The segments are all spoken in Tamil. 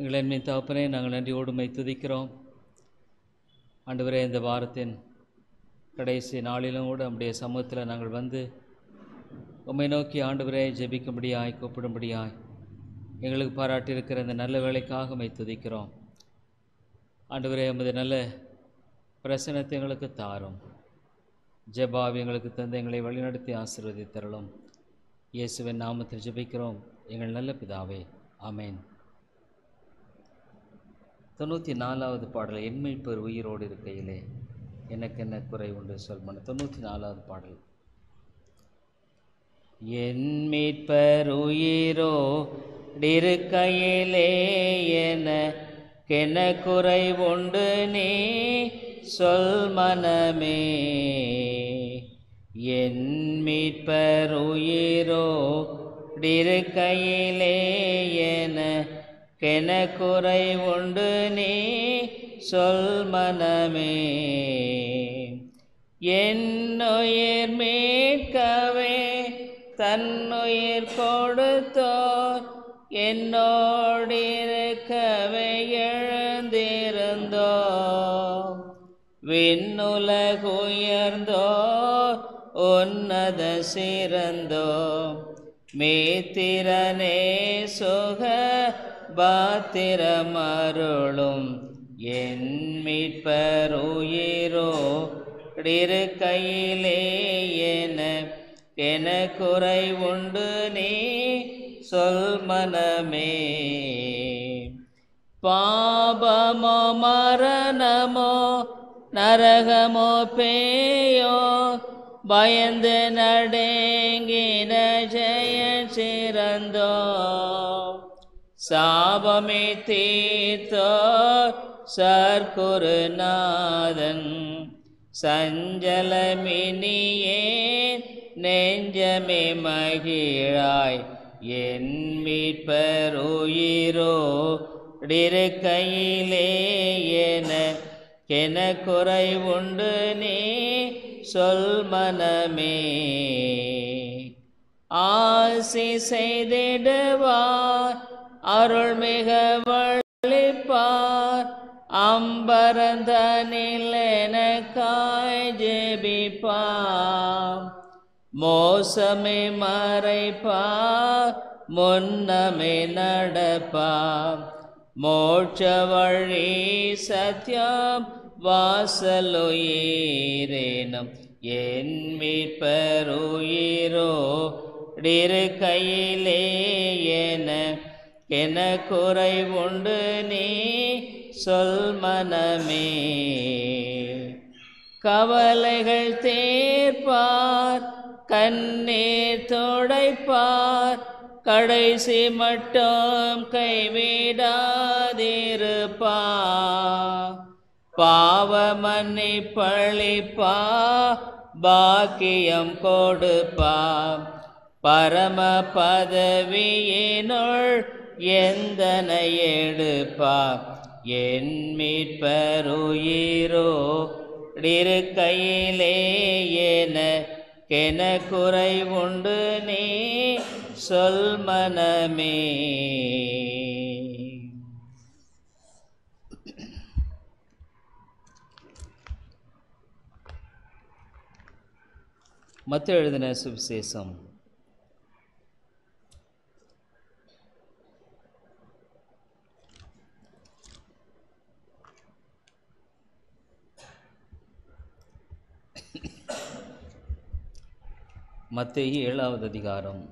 எங்கள் அன்மை தகப்பனே நாங்கள் நன்றியோடு உம்மை துதிக்கிறோம் ஆண்டவரே இந்த வாரத்தின் கடைசி நாளிலும் கூட நம்முடைய சமூகத்தில் நாங்கள் வந்து உம்மை நோக்கி ஆண்டவரே ஜெபிக்கும்படியாய் கூப்பிடும்படியாய் எங்களுக்கு பாராட்டியிருக்கிற இந்த நல்ல வேலைக்காக உம்மை துதிக்கிறோம் ஆண்டவரே உமது நல்ல பிரசனத்தை எங்களுக்கு தாரும் ஜெபாவி எங்களுக்கு தந்து எங்களை வழிநடத்தி ஆசீர்வதித்தருளும் இயேசுவின் நாமத்தில் ஜெபிக்கிறோம் எங்கள் நல்ல பிதாவே ஆமென் தொண்ணூற்றி நாலாவது பாடல் என்மைப்பர் உயிரோடு இருக்கையிலே எனக்கு என்ன குறை உண்டு சொல்மன தொண்ணூற்றி நாலாவது பாடல் என் மீட்பர் உயிரோ இருக்கையிலே எனக்கென்ன குறை உண்டு நீ சொல் மனமே என் மீட்பர் உயிரோ இருக்கையிலே எனக்கென குறை உண்டு நீ சொல் மனமே என்னுயிர் மீட்கவே தன்னுயிர் கொடுத்தோர் என்னோடிருக்கவே எழுந்திருந்தோ விண்ணுலகுயர்ந்தோ உன்னத சிறந்தோ மேத்திரனே சுக பாத்திரமருளும் என் மீட்பருயிரோ இருக்கையிலே என என குறை உண்டு நீ சொல் மனமே பாபமோ மரணமோ நரகமோ பேயோ பயந்து நடங்கின ஜெய சிறந்தோ சாபமே தீர்த்தோ சர்க்குருநாதன் சஞ்சலமினியே நெஞ்சமே மகிழாய் என் மீட்பருயிரோ இருக்கையிலே என கென குறை உண்டு நீ சொல் மனமே ஆசி செய்திடுவார் அருள் மிக வழிப்பார் அம்பரந்தனில் எனக்காய் ஜெபிப்பார் மோசமே மறைப்பார் முன்னமே நடப்பார் மோட்ச வழி சத்தியம் வாசலுயிரேனும் என் மீட்பருயிரோ இருக்கையிலே என என குறை உண்டு நீ சொல் மனமே கவலைகள் தேர்ப்பார் கண்ணீர் துடைப்பார் கடைசி மட்டும் கைவிடாதிருப்பார் பாவ மன்னி பழிப்பா பாக்கியம் கொடுப்பா பரம பதவியினுள் எந்தனை எடுப்பா என் மீட்பருயிரோ இருக்கையிலே என கென குறை உண்டு நீ சொல் மனமே மத்த எழுதின சுவிசேஷம் மத்தேயு ஏழாவது அதிகாரம்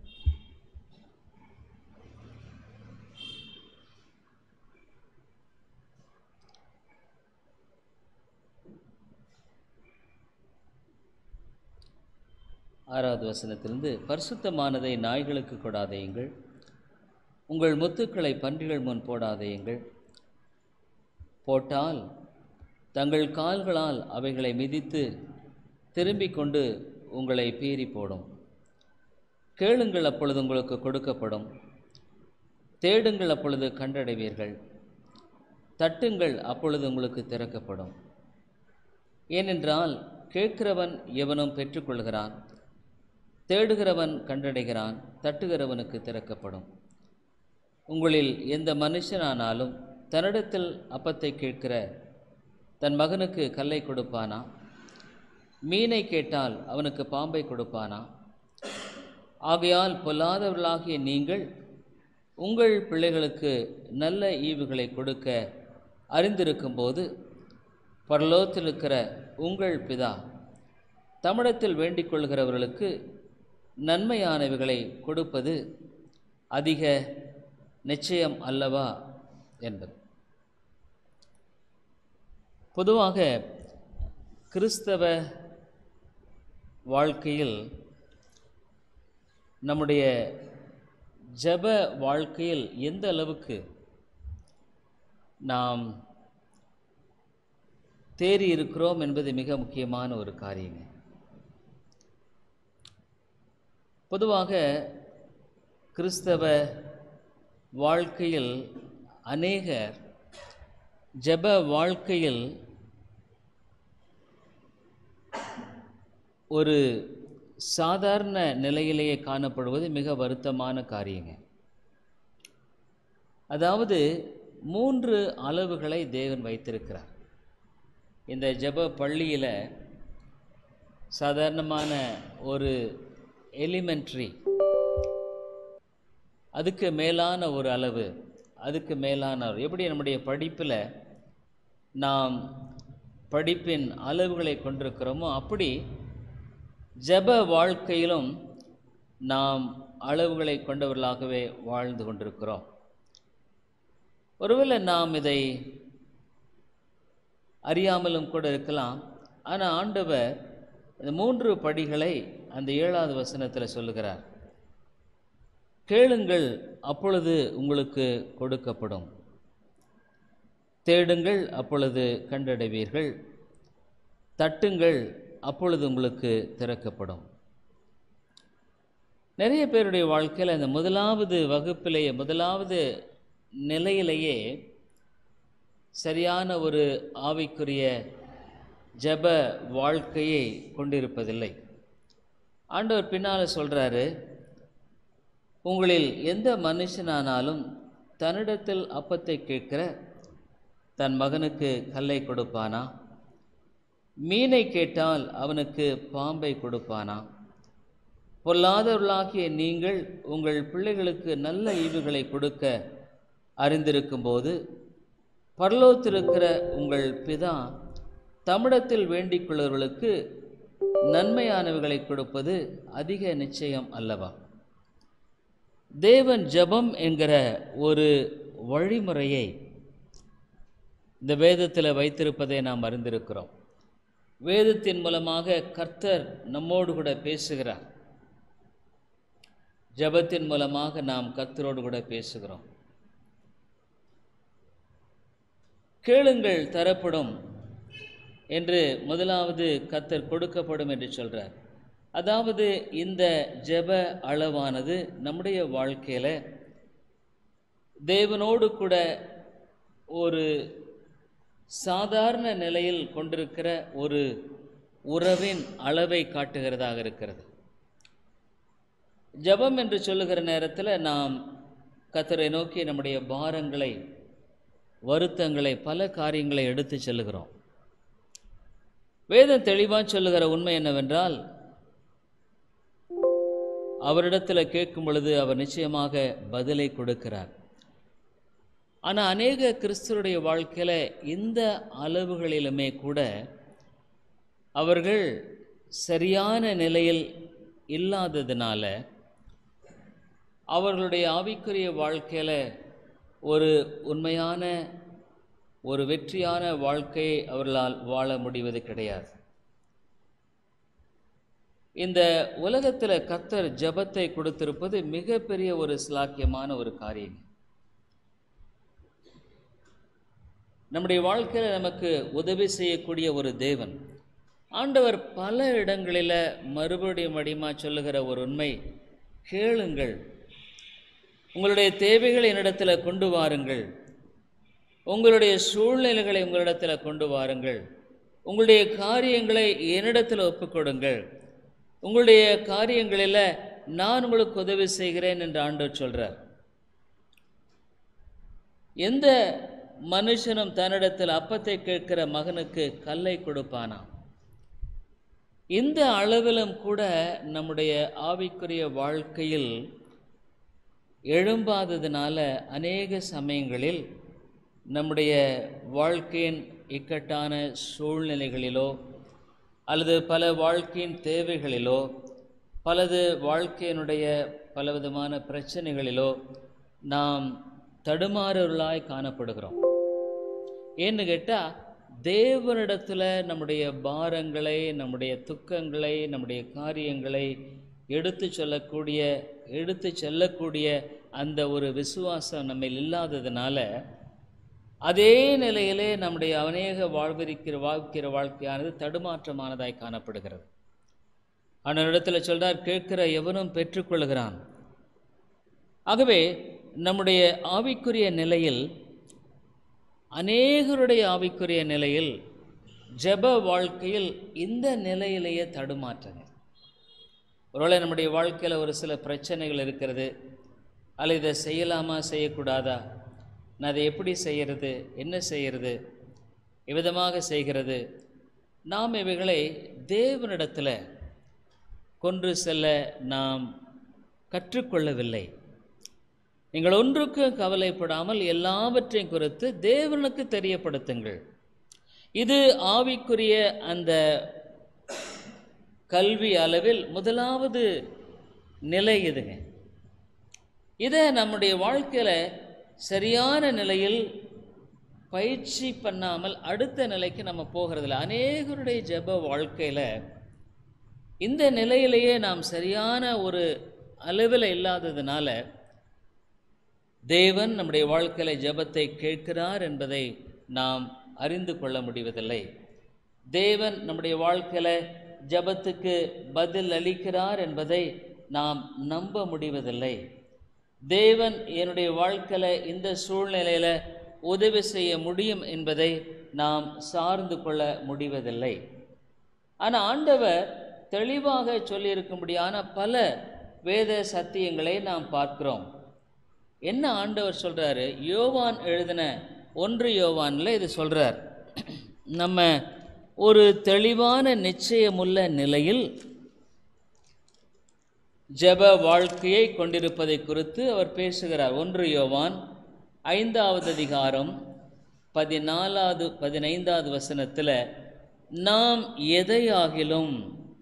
ஆறாவது வசனத்திலிருந்து பரிசுத்தமானதை நாய்களுக்கு கொடாதேயுங்கள் உங்கள் முத்துக்களை பன்றிகள் முன் போடாதேயுங்கள் போட்டால் தங்கள் கால்களால் அவைகளை மிதித்து திரும்பிக் கொண்டு உங்களை பீறி போடும் கேளுங்கள் அப்பொழுது உங்களுக்கு கொடுக்கப்படும் தேடுங்கள் அப்பொழுது கண்டடைவீர்கள் தட்டுங்கள் அப்பொழுது உங்களுக்கு திறக்கப்படும் ஏனென்றால் கேட்கிறவன் எவனும் பெற்றுக்கொள்கிறான் தேடுகிறவன் கண்டடைகிறான் தட்டுகிறவனுக்கு திறக்கப்படும் உங்களில் எந்த மனுஷனானாலும் தன்னிடத்தில் அப்பத்தை கேட்கிற தன் மகனுக்கு கல்லை கொடுப்பானா மீனை கேட்டால் அவனுக்கு பாம்பை கொடுப்பானா ஆகையால் பொல்லாதவர்களாகிய நீங்கள் உங்கள் பிள்ளைகளுக்கு நல்ல ஈவுகளை கொடுக்க அறிந்திருக்கும்போது பரலோகத்தில் இருக்கிற உங்கள் பிதா தமிழத்தில் வேண்டிக் கொள்கிறவர்களுக்கு நன்மையானவைகளை கொடுப்பது அதிக நிச்சயம் அல்லவா என்பது பொதுவாக கிறிஸ்தவ வாழ்க்கையில் நம்முடைய ஜப வாழ்க்கையில் எந்த அளவுக்கு நாம் தேறி இருக்கிறோம் என்பது மிக முக்கியமான ஒரு காரியங்க பொதுவாக கிறிஸ்தவ வாழ்க்கையில் அநேகர் ஜப வாழ்க்கையில் ஒரு சாதாரண நிலையிலேயே காணப்படுவது மிக வருத்தமான காரியங்க அதாவது மூன்று அளவுகளை தேவன் வைத்திருக்கிறார் இந்த ஜெப பள்ளியில் சாதாரணமான ஒரு எலிமெண்ட்ரி அதுக்கு மேலான ஒரு அளவு அதுக்கு மேலான ஒரு எப்படி நம்முடைய படிப்பில் நாம் படிப்பின் அளவுகளை கொண்டிருக்கிறோமோ அப்படி ஜெப வாழ்க்கையிலும் நாம் அளவுகளை கொண்டவர்களாகவே வாழ்ந்து கொண்டிருக்கிறோம் ஒருவேளை நாம் இதை அறியாமலும் கூட இருக்கலாம் ஆனால் ஆண்டவர் இந்த மூன்று படிகளை அந்த ஏழாவது வசனத்தில் சொல்லுகிறார் கேளுங்கள் அப்பொழுது உங்களுக்கு கொடுக்கப்படும் தேடுங்கள் அப்பொழுது கண்டடைவீர்கள் தட்டுங்கள் அப்பொழுது உங்களுக்கு திறக்கப்படும் நிறைய பேருடைய வாழ்க்கையில் அந்த முதலாவது வகுப்பிலேயே முதலாவது நிலையிலேயே சரியான ஒரு ஆவிக்குரிய ஜப வாழ்க்கையை கொண்டிருப்பதில்லை ஆண்டவர் பின்னால் சொல்கிறாரு உங்களில் எந்த மனுஷனானாலும் தன்னிடத்தில் அப்பத்தை கேட்கிற தன் மகனுக்கு கல்லை கொடுப்பானா மீனை கேட்டால் அவனுக்கு பாம்பை கொடுப்பானா பொல்லாதவர்களாகிய நீங்கள் உங்கள் பிள்ளைகளுக்கு நல்ல ஈவுகளை கொடுக்க அறிந்திருக்கும்போது பரலோத்திருக்கிற உங்கள் பிதா தமிழத்தில் வேண்டிக் கொள்வர்களுக்கு நன்மையானவைகளை கொடுப்பது அதிக நிச்சயம் அல்லவா தேவன் ஜபம் என்கிற ஒரு வழிமுறையை இந்த வேதத்தில் வைத்திருப்பதை நாம் அறிந்திருக்கிறோம் வேதத்தின் மூலமாக கர்த்தர் நம்மோடு கூட பேசுகிறார் ஜபத்தின் மூலமாக நாம் கர்த்தரோடு கூட பேசுகிறோம் கேளுங்கள் தரப்படும் என்று முதலாவது கத்தர் கொடுக்கப்படும் என்று சொல்கிறார் அதாவது இந்த ஜெப அளவானது நம்முடைய வாழ்க்கையில் தேவனோடு கூட ஒரு சாதாரண நிலையில் கொண்டிருக்கிற ஒரு உறவின் அளவை காட்டுகிறதாக இருக்கிறது ஜெபம் என்று சொல்லுகிற நேரத்தில் நாம் கத்தரை நோக்கி நம்முடைய பாரங்களை வருத்தங்களை பல காரியங்களை எடுத்து செல்லுகிறோம் வேதம் தெளிவாக சொல்லுகிற உண்மை என்னவென்றால் அவரிடத்தில் கேட்கும் பொழுது அவர் நிச்சயமாக பதிலை கொடுக்கிறார் ஆனால் அநேக கிறிஸ்துவருடைய வாழ்க்கையில் இந்த அளவுகளிலுமே கூட அவர்கள் சரியான நிலையில் இல்லாததுனால அவர்களுடைய ஆவிக்குரிய வாழ்க்கையில் ஒரு உண்மையான ஒரு வெற்றியான வாழ்க்கையை அவர்களால் வாழ முடிவது கிடையாது இந்த உலகத்தில் கர்த்தர் ஜபத்தை கொடுத்திருப்பது மிகப்பெரிய ஒரு சிலாக்கியமான ஒரு காரியம் நம்முடைய வாழ்க்கையில் நமக்கு உதவி செய்யக்கூடிய ஒரு தேவன் ஆண்டவர் பல இடங்களில் மறுபடியும் மடிமா சொல்லுகிற ஒரு உண்மை கேளுங்கள் உங்களுடைய தேவைகளை என்னிடத்தில் கொண்டு வாருங்கள் உங்களுடைய சூழ்நிலைகளை உங்களிடத்தில் கொண்டு வாருங்கள் உங்களுடைய காரியங்களை என்னிடத்தில் ஒப்புக்கொடுங்கள் உங்களுடைய காரியங்களில் நான் உங்களுக்கு உதவி செய்கிறேன் என்று ஆண்டவர் சொல்கிறார் எந்த மனுஷனும் தன்னிடத்தில் அப்பத்தை கேட்கிற மகனுக்கு கல்லை கொடுப்பானாம் இந்த அளவிலும் கூட நம்முடைய ஆவிக்குரிய வாழ்க்கையில் எழும்பாததுனால அநேக சமயங்களில் நம்முடைய வாழ்க்கையின் இக்கட்டான சூழ்நிலைகளிலோ அல்லது பல வாழ்க்கையின் தேவைகளிலோ பலது வாழ்க்கையினுடைய பலவிதமான பிரச்சனைகளிலோ நாம் தடுமாறுவர்களாய் காணப்படுகிறோம் ஏன்னு கேட்டால் தேவனிடத்தில் நம்முடைய பாரங்களை நம்முடைய துக்கங்களை நம்முடைய காரியங்களை எடுத்து சொல்லக்கூடிய எடுத்து செல்லக்கூடிய அந்த ஒரு விசுவாசம் நம்ம இல்லாததுனால அதே நிலையிலே நம்முடைய அநேக வாழ்விருக்கிற வாழ்க்கிற வாழ்க்கையானது தடுமாற்றமானதாய் காணப்படுகிறது அவனிடத்தில் சொல்றார் கேட்கிற எவனும் பெற்றுக்கொள்கிறான் ஆகவே நம்முடைய ஆவிக்குரிய நிலையில் அநேகருடைய ஆவிக்குரிய நிலையில் ஜெப வாழ்க்கையில் இந்த நிலையிலேயே தடுமாற்றங்கள் ஒருவேளை நம்முடைய வாழ்க்கையில் ஒரு சில பிரச்சனைகள் இருக்கிறது அல்ல இதை செய்யலாமா செய்யக்கூடாதா நான் அதை எப்படி செய்கிறது என்ன செய்கிறது எவ்விதமாக செய்கிறது நாம் இவைகளை தேவனிடத்தில் கொன்று செல்ல நாம் கற்றுக்கொள்ளவில்லை நீங்கள் ஒன்றுக்கும் கவலைப்படாமல் எல்லாவற்றையும் குறித்து தேவனுக்கு தெரியப்படுத்துங்கள் இது ஆவிக்குரிய அந்த கல்வி அளவில் முதலாவது நிலை இதுங்க இதை நம்முடைய வாழ்க்கையில் சரியான நிலையில் பயிற்சி பண்ணாமல் அடுத்த நிலைக்கு நம்ம போகிறதில்ல அநேகருடைய ஜெப வாழ்க்கையில் இந்த நிலையிலேயே நாம் சரியான ஒரு அளவில் இல்லாததுனால தேவன் நம்முடைய வாழ்க்கையில் ஜெபத்தை கேட்கிறார் என்பதை நாம் அறிந்து கொள்ள முடிவதில்லை தேவன் நம்முடைய வாழ்க்கையில் ஜெபத்துக்கு பதில் அளிக்கிறார் என்பதை நாம் நம்ப முடிவதில்லை தேவன் என்னுடைய வாழ்க்கையில் இந்த சூழ்நிலையில் உதவி செய்ய முடியும் என்பதை நாம் சார்ந்து கொள்ள முடிவதில்லை ஆனால் ஆண்டவர் தெளிவாக சொல்லியிருக்கும்படியான பல வேத சத்தியங்களை நாம் பார்க்கிறோம் என்ன ஆண்டவர் சொல்கிறாரு யோவான் எழுதின ஒன்று யோவானில் இது சொல்கிறார் நம்ம ஒரு தெளிவான நிச்சயமுள்ள நிலையில் ஜெப வாழ்க்கையை கொண்டிருப்பதை குறித்து அவர் பேசுகிறார் ஒன்று யோவான் ஐந்தாவது அதிகாரம் பதினாலாவது பதினைந்தாவது வசனத்தில் நாம் எதையாகிலும்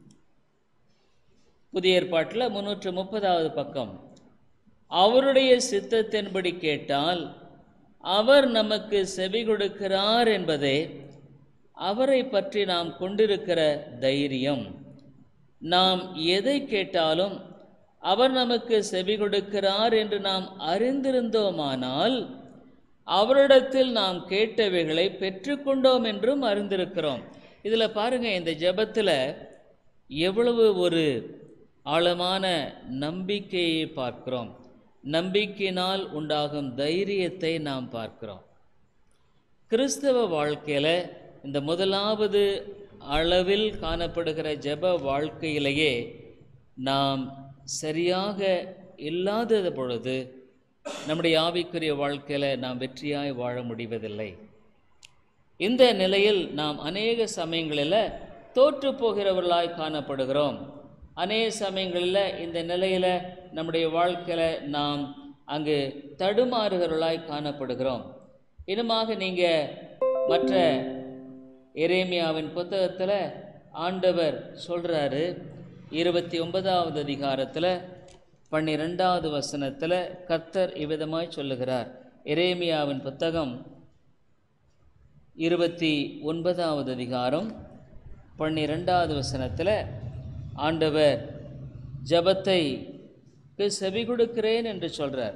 புதிய ஏற்பாட்டில் முன்னூற்று முப்பதாவது பக்கம் அவருடைய சித்தத்தின்படி கேட்டால் அவர் நமக்கு செவி கொடுக்கிறார் என்பதே அவரை பற்றி நாம் கொண்டிருக்கிற தைரியம் நாம் எதை கேட்டாலும் அவர் நமக்கு செவி கொடுக்கிறார் என்று நாம் அறிந்திருந்தோமானால் அவரிடத்தில் நாம் கேட்டவைகளை பெற்றுக்கொண்டோம் என்றும் அறிந்திருக்கிறோம் இதில் பாருங்க இந்த ஜெபத்தில் எவ்வளவு ஒரு ஆழமான நம்பிக்கையை பார்க்கிறோம் நம்பிக்கையினால் உண்டாகும் தைரியத்தை நாம் பார்க்கிறோம் கிறிஸ்தவ வாழ்க்கையில் இந்த முதலாவது அளவில் காணப்படுகிற ஜெப வாழ்க்கையிலேயே நாம் சரியாக இல்லாதது பொழுது நம்முடைய ஆவிக்குரிய வாழ்க்கையில் நாம் வெற்றியாய் வாழ முடிவதில்லை இந்த நிலையில் நாம் அநேக சமயங்களில் தோற்று போகிறவர்களாய் காணப்படுகிறோம் அநேக சமயங்களில் இந்த நிலையில் நம்முடைய வாழ்க்கையில் நாம் அங்கு தடுமாறுகிறவர்களாய் காணப்படுகிறோம் இன்னுமாக நீங்கள் மற்ற எரேமியாவின் புத்தகத்தில் ஆண்டவர் சொல்கிறாரு இருபத்தி ஒன்பதாவது அதிகாரத்தில் பன்னிரெண்டாவது வசனத்தில் கர்த்தர் இவ்விதமாய் சொல்லுகிறார் எரேமியாவின் புத்தகம் இருபத்தி ஒன்பதாவது அதிகாரம் பன்னிரெண்டாவது வசனத்தில் ஆண்டவர் ஜபத்தை செவி கொடுக்கிறேன் என்று சொல்கிறார்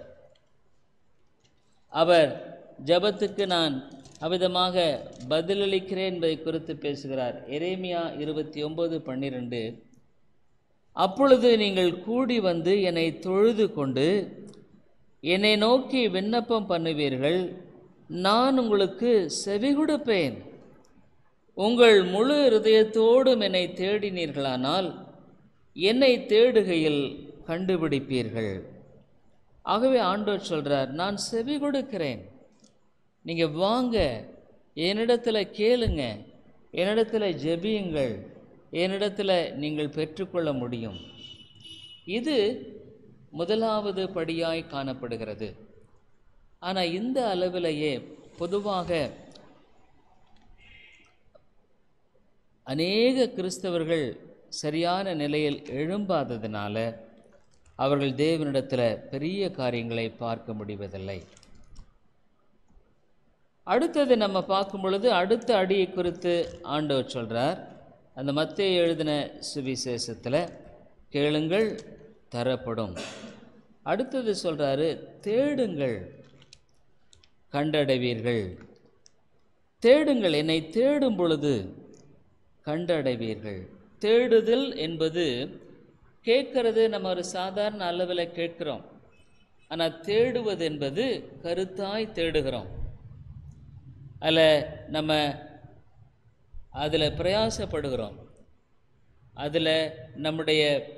அவர் ஜபத்துக்கு நான் அவ்விதமாக பதிலளிக்கிறேன் என்பதை குறித்து பேசுகிறார் எரேமியா இருபத்தி ஒன்பது பன்னிரெண்டு அப்பொழுது நீங்கள் கூடி வந்து என்னை தொழுது கொண்டு என்னை நோக்கி விண்ணப்பம் பண்ணுவீர்கள் நான் உங்களுக்கு செவி கொடுப்பேன் உங்கள் முழு இருதயத்தோடும் என்னை தேடினீர்களானால் என்னை தேடுகையில் கண்டுபிடிப்பீர்கள் ஆகவே ஆண்டவர் சொல்றார் நான் செவி கொடுக்கிறேன் நீங்கள் வாங்க என்னிடத்துல கேளுங்க என்னிடத்துல ஜெபியுங்கள் என்னிடத்துல நீங்கள் பெற்றுக்கொள்ள முடியும் இது முதலாவது படியாய் காணப்படுகிறது ஆனால் இந்த அளவிலேயே பொதுவாக அநேக கிறிஸ்தவர்கள் சரியான நிலையில் எழும்பாததினால அவர்கள் தேவனிடத்தில் பெரிய காரியங்களை பார்க்க முடிவதில்லை அடுத்தது நம்ம பார்க்கும் பொழுது அடுத்த அடியை குறித்து ஆண்டவர் சொல்கிறார் அந்த மத்திய எழுதின சுவிசேஷத்தில் கேளுங்கள் தரப்படும் அடுத்தது சொல்கிறாரு தேடுங்கள் கண்டடைவீர்கள் தேடுங்கள் என்னை தேடும் பொழுது கண்டடைவீர்கள் தேடுதல் என்பது கேட்கறது நம்ம ஒரு சாதாரண அளவில் கேட்குறோம் ஆனால் தேடுவது என்பது கருத்தாய் தேடுகிறோம் அதில் நம்ம அதில் பிரயாசப்படுகிறோம் அதில் நம்முடைய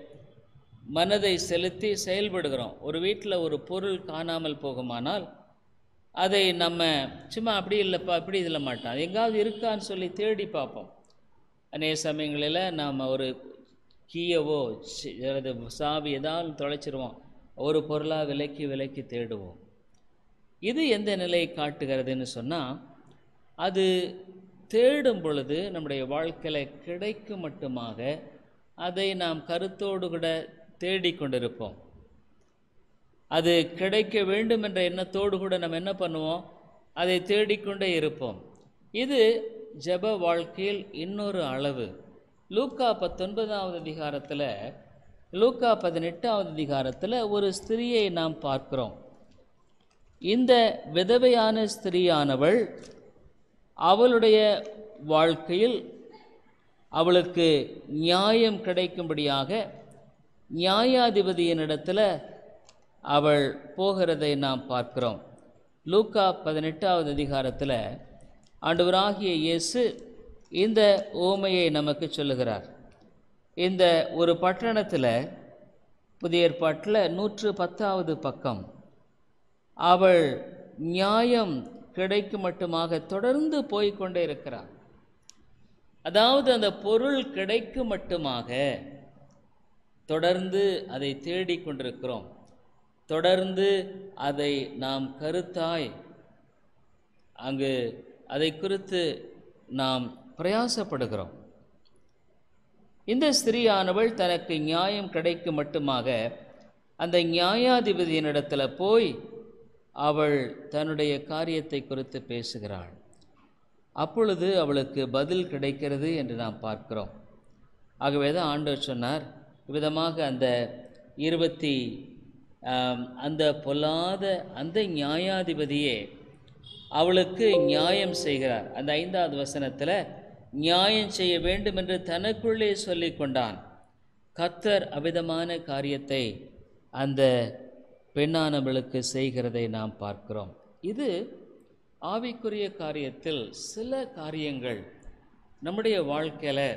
மனதை செலுத்தி செயல்படுகிறோம் ஒரு வீட்டில் ஒரு பொருள் காணாமல் போகுமானால் அதை நம்ம சும்மா அப்படி இல்லைப்பா அப்படி இதில் மாட்டோம் அது எங்காவது இருக்கான்னு சொல்லி தேடி பார்ப்போம் அநேக சமயங்களில் நாம் ஒரு கீயவோ சி- அல்லது சாவி ஏதாவது தொலைச்சிருவோம் ஒரு பொருளாக விலக்கி விலக்கி தேடுவோம் இது எந்த நிலையை காட்டுகிறதுன்னு சொன்னால் அது தேடும் பொழுது நம்முடைய வாழ்க்கையில் கிடைக்கும் மட்டுமாக அதை நாம் கருத்தோடு கூட தேடிக்கொண்டிருப்போம் அது கிடைக்க வேண்டும் என்ற எண்ணத்தோடு கூட நம்ம என்ன பண்ணுவோம் அதை தேடிக்கொண்டே இருப்போம் இது ஜெப வாழ்க்கையில் இன்னொரு அளவு லூக்கா பத்தொன்பதாவது அதிகாரத்தில் லூக்கா பதினெட்டாவது அதிகாரத்தில் ஒரு ஸ்திரியை நாம் பார்க்கிறோம் இந்த விதவையான ஸ்திரியானவள் அவளுடைய வாழ்க்கையில் அவளுக்கு நியாயம் கிடைக்கும்படியாக நியாயாதிபதியினிடத்தில் அவள் போகிறதை நாம் பார்க்கிறோம் லூக்கா பதினெட்டாவது அதிகாரத்தில் ஆண்டவராகிய இயேசு இந்த ஓமையை நமக்கு சொல்லுகிறார் இந்த ஒரு பட்டணத்தில் புதிய ஏற்பாட்டில் நூற்று பத்தாவது பக்கம் அவள் நியாயம் கிடைக்கும் மட்டுமாக தொடர்ந்து போய்க்கொண்டே இருக்கிறார் அதாவது அந்த பொருள் கிடைக்கும் மட்டுமாக தொடர்ந்து அதை தேடிக் கொண்டிருக்கிறோம் தொடர்ந்து அதை நாம் கருத்தாய் அங்கு அதை குறித்து நாம் பிரயாசப்படுகிறோம் இந்த ஸ்திரீயானவள் தனக்கு நியாயம் கிடைக்கும் மட்டுமாக அந்த நியாயாதிபதியினிடத்தில் போய் அவள் தன்னுடைய காரியத்தை குறித்து பேசுகிறாள் அப்பொழுது அவளுக்கு பதில் கிடைக்கிறது என்று நாம் பார்க்கிறோம் ஆகவே தான் ஆண்டவர் சொன்னார் விதமாக அந்த இருபத்தி ஆம், அந்த பொல்லாத அந்த நியாயாதிபதியே அவளுக்கு நியாயம் செய்கிறார் அந்த ஐந்தாவது வசனத்தில் நியாயம் செய்ய வேண்டும் என்று தனக்குள்ளே சொல்லிக் கொண்டான் கத்தர் அவிதமான காரியத்தை அந்த பெண்ணானவளுக்கு செய்கிறதை நாம் பார்க்கிறோம் இது ஆவிக்குரிய காரியத்தில் சில காரியங்கள் நம்முடைய வாழ்க்கையில்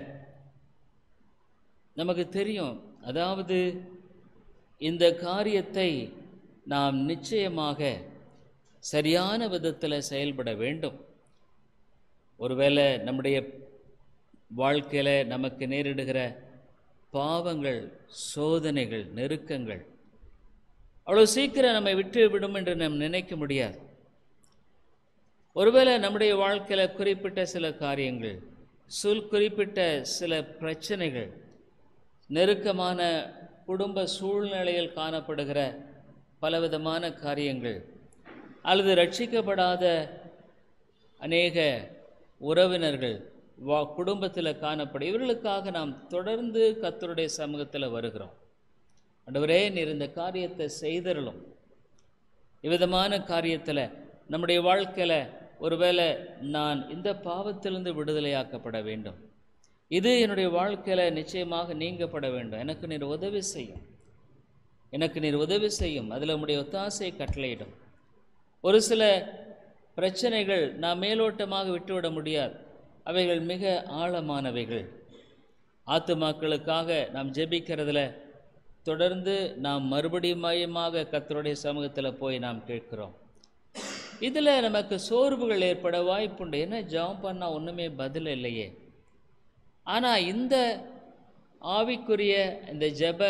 நமக்கு தெரியும் அதாவது இந்த காரியத்தை நாம் நிச்சயமாக சரியான விதத்தில் செயல்பட வேண்டும் ஒருவேளை நம்முடைய வாழ்க்கையில் நமக்கு நேரிடுகிற பாவங்கள் சோதனைகள் நெருக்கங்கள் அவ்வளோ சீக்கிரம் நம்மை விட்டு விடும் என்று நாம் நினைக்க முடியாது ஒருவேளை நம்முடைய வாழ்க்கையில் குறிப்பிட்ட சில காரியங்கள் சொல் குறிப்பிட்ட சில பிரச்சனைகள் நெருக்கமான குடும்ப சூழ்நிலையில் காணப்படுகிற பலவிதமான காரியங்கள் அல்லது ரட்சிக்கப்படாத அநேக உறவினர்கள் வா குடும்பத்தில் காணப்படும் இவர்களுக்காக நாம் தொடர்ந்து கர்த்தருடைய சமூகத்தில் வருகிறோம் ஆண்டவரே நீர் இந்த காரியத்தை செய்தருளும் இவ்விதமான காரியத்தில் நம்முடைய வாழ்க்கையில் ஒருவேளை நான் இந்த பாவத்திலிருந்து விடுதலையாக்கப்பட வேண்டும் இது என்னுடைய வாழ்க்கையில் நிச்சயமாக நீங்கப்பட வேண்டும் எனக்கு நீர் உதவி செய்யும் எனக்கு நீர் உதவி செய்யும் அதில் உம்முடைய ஒத்தாசை கட்டளையிடும் ஒரு சில பிரச்சனைகள் நாம் மேலோட்டமாக விட்டுவிட முடியாது அவைகள் மிக ஆழமானவைகள் ஆத்துமாக்களுக்காக நாம் ஜெபிக்கிறதுல தொடர்ந்து நாம் மறுபடியும் மையமாக கர்த்தருடைய சமூகத்தில் போய் நாம் கேட்கிறோம் இதில் நமக்கு சோர்வுகள் ஏற்பட வாய்ப்புண்டு என்ன ஜெபம் பண்ணால் ஒன்றுமே பதில் இல்லையே ஆனால் இந்த ஆவிக்குரிய இந்த ஜெப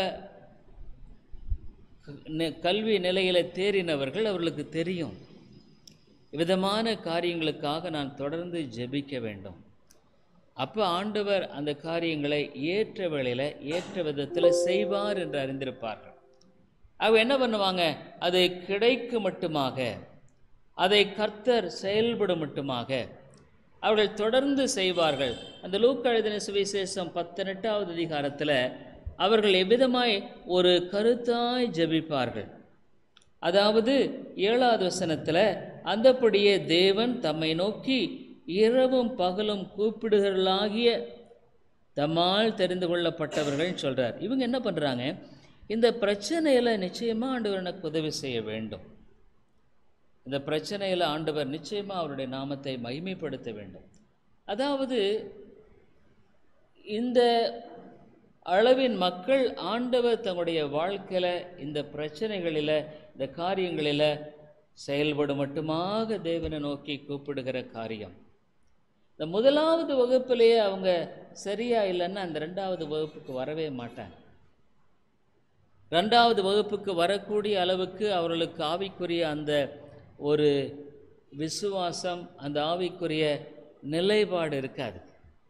நி- கல்வி நிலையில் தேறினவர்கள் அவர்களுக்கு தெரியும் விதமான காரியங்களுக்காக நான் தொடர்ந்து ஜெபிக்க வேண்டும் அப்போ ஆண்டவர் அந்த காரியங்களை ஏற்ற வேளையில் ஏற்ற விதத்தில் செய்வார் என்று அறிந்திருப்பார்கள் அவ என்ன பண்ணுவாங்க அது கிடைக்கு மட்டுமாக அதை கர்த்தர் செயல்படும் மட்டுமாக அவர்கள் தொடர்ந்து செய்வார்கள் அந்த லூக்கா எழுதின சுவிசேஷம் பத்தெட்டாவது அதிகாரத்தில் அவர்கள் எவ்விதமாய் ஒரு கருத்தாய் ஜெபிப்பார்கள் அதாவது ஏழாவது வசனத்தில் அந்தப்படியே தேவன் தம்மை நோக்கி இரவும் பகலும் கூப்பிடுகிறவர்களாகிய தம்மால் தெரிந்து கொள்ளப்பட்டவர்கள் சொல்றார் இவங்க என்ன பண்றாங்க இந்த பிரச்சனையில நிச்சயமா ஆண்டவர் எனக்கு உதவி செய்ய வேண்டும் இந்த பிரச்சனையில ஆண்டவர் நிச்சயமா அவருடைய நாமத்தை மகிமைப்படுத்த வேண்டும் அதாவது இந்த அளவின் மக்கள் ஆண்டவர் தங்களுடைய வாழ்க்கையில் இந்த பிரச்சனைகளில் இந்த காரியங்களில் செயல்படும் மட்டுமாக தேவனை நோக்கி கூப்பிடுகிற காரியம் இந்த முதலாவது வகுப்பிலேயே அவங்க சரியா இல்லைன்னா அந்த ரெண்டாவது வகுப்புக்கு வரவே மாட்டாங்க ரெண்டாவது வகுப்புக்கு வரக்கூடிய அளவுக்கு அவர்களுக்கு ஆவிக்குரிய அந்த ஒரு விசுவாசம் அந்த ஆவிக்குரிய நிலைப்பாடு இருக்காது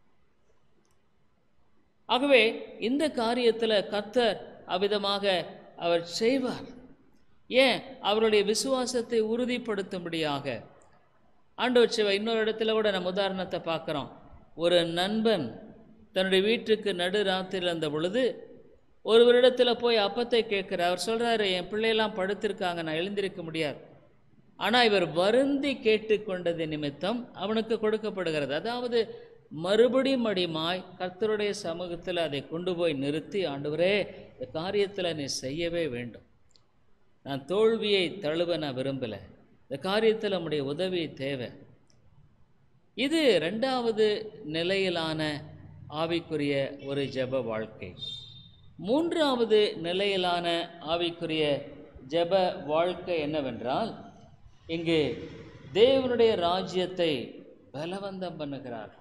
ஆகவே இந்த காரியத்தில் கர்த்தர் அவ்விதமாக அவர் செய்வார் ஏன் அவருடைய விசுவாசத்தை உறுதிப்படுத்தும்படியாக ஆண்டவர் சிவ இன்னொரு இடத்துல கூட நம்ம உதாரணத்தை பார்க்குறோம் ஒரு நண்பன் தன்னுடைய வீட்டுக்கு நடு ராத்திரியில் இருந்த பொழுது ஒருவரிடத்தில் போய் அப்பத்தை கேட்குற அவர் சொல்கிறாரு என் பிள்ளையெல்லாம் படுத்திருக்காங்க நான் எழுந்திருக்க முடியாது ஆனால் இவர் வருந்தி கேட்டுக்கொண்டது நிமித்தம் அவனுக்கு கொடுக்கப்படுகிறது அதாவது மறுபடியும் அடிமாய் கர்த்தருடைய சமூகத்தில் அதை கொண்டு போய் நிறுத்தி ஆண்டவரே இந்த காரியத்தில் நீ செய்யவே வேண்டும் நான் தோல்வியை தழுவ நான் விரும்பலை இந்த காரியத்தில் நம்முடைய உதவி தேவை இது ரெண்டாவது நிலையிலான ஆவிக்குரிய ஒரு ஜெப வாழ்க்கை மூன்றாவது நிலையிலான ஆவிக்குரிய ஜெப வாழ்க்கை என்னவென்றால் இங்கு தேவனுடைய ராஜ்யத்தை பலவந்தம் பண்ணுகிறார்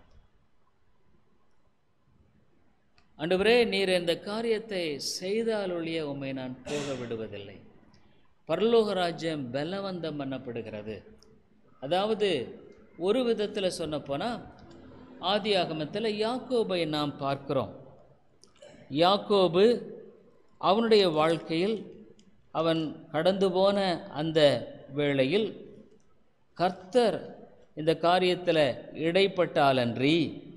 ஆண்டவரே நீர் இந்த காரியத்தை செய்தால் ஒழிய உம்மை நான் போக விடுவதில்லை பரலோக ராஜ்யம் பலவந்தம் பண்ணப்படுகிறது அதாவது ஒரு விதத்தில் சொல்லப்போனால் ஆதி ஆகமத்தில் யாக்கோபை நாம் பார்க்கிறோம் யாக்கோபு அவனுடைய வாழ்க்கையில் அவன் கடந்து போன அந்த வேளையில் கர்த்தர் இந்த காரியத்தில் இடைப்பட்டாலன்றி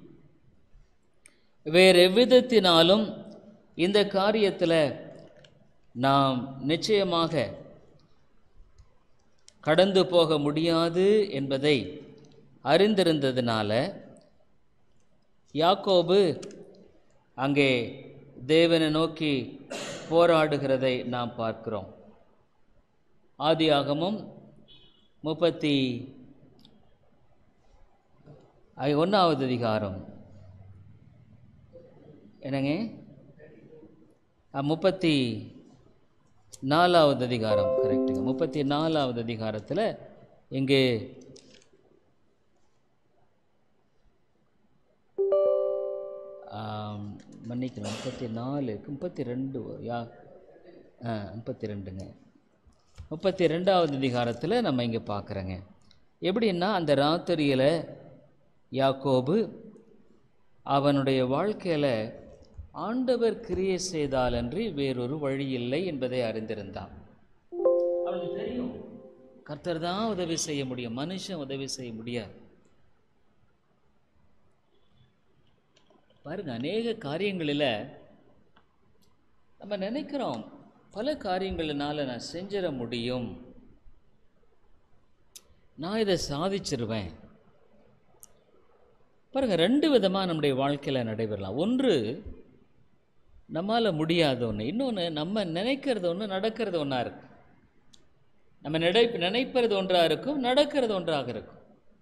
வேறு எவ்விதத்தினாலும் இந்த காரியத்தில் நாம் நிச்சயமாக கடந்து போக முடியாது என்பதை அறிந்திருந்ததினால யாக்கோபு அங்கே தேவனை நோக்கி போராடுகிறதை நாம் பார்க்கிறோம் ஆதியாகமும் முப்பத்தி ஐ- ஒன்றாவது அதிகாரம் என்னங்க ஆ, முப்பத்தி நாலாவது அதிகாரம் கரெக்டுங்க முப்பத்தி நாலாவது அதிகாரத்தில் இங்கே ஆம், மன்னிக்கணும் முப்பத்தி நாலு முப்பத்தி ரெண்டு யா ஆ முப்பத்தி ரெண்டுங்க முப்பத்தி ரெண்டாவது அதிகாரத்தில் நம்ம இங்கே பார்க்குறோங்க எப்படின்னா அந்த ராத்திரியில் யாக்கோபு அவனுடைய வாழ்க்கையில் ஆண்டவர் கிரியை செய்தாலன்றி வேறொரு வழி இல்லை என்பதை அறிந்திருந்தான் அவனுக்கு தெரியும் கர்த்தர் தான் உதவி செய்ய முடியும் மனுஷன் உதவி செய்ய முடியாது பாருங்க அநேக காரியங்களில் நம்ம நினைக்கிறோம் பல காரியங்களினால நான் செஞ்சிட முடியும் நான் இதை சாதிச்சிருவேன் பாருங்க ரெண்டு விதமாக நம்முடைய வாழ்க்கையில் நடைபெறலாம் ஒன்று நம்மால் முடியாத ஒன்று இன்னொன்று நம்ம நினைக்கிறது ஒன்று நடக்கிறது ஒன்றா இருக்கு நம்ம நினை நினைப்பது ஒன்றாக இருக்கும் நடக்கிறது ஒன்றாக இருக்கும்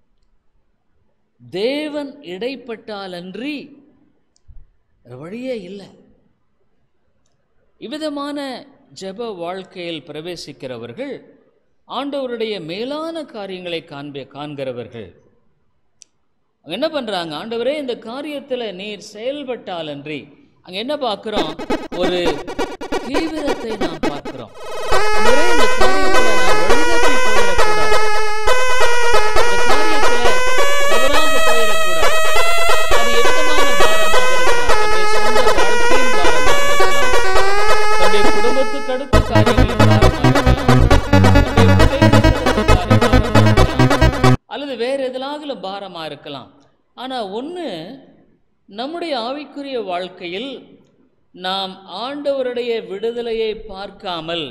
தேவன் இடைப்பட்டாலன்றி வேற வழியே இல்லை இவ்விதமான ஜெப வாழ்க்கையில் பிரவேசிக்கிறவர்கள் ஆண்டவருடைய மேலான காரியங்களை காண்பே காண்கிறவர்கள் அவங்க என்ன பண்றாங்க ஆண்டவரே இந்த காரியத்துல நீர் செயல்பட்டால் அன்றி அங்க என்ன பார்க்கிறோம் ஒரு தீவிரத்தை நாம் பார்க்கிறோம் ஆண்டவரே, இந்த காரியத்துல நான் வழிதப்பி போயிடக்கூடாது இந்த காரியத்துல தவறாக போயிடக்கூடாது அது எவ்விதமான பாரமாக இருக்கலாம் தன்னுடைய சொந்த வாழ்க்கையின் பாரமாக இருக்கலாம் தன்னுடைய குடும்பத்துக்கு அடுத்த காரியங்களின் பாரமாக இருக்கலாம் தன்னுடைய பிள்ளைகளுக்கு அடுத்த காரியமாக இருக்கலாம் அல்லது வேற எதிலாகிலும் பாரமா இருக்கலாம் ஆனா ஒண்ணு நம்முடைய ஆவிக்குரிய வாழ்க்கையில் நாம் ஆண்டவருடைய விடுதலையை பார்க்காமல்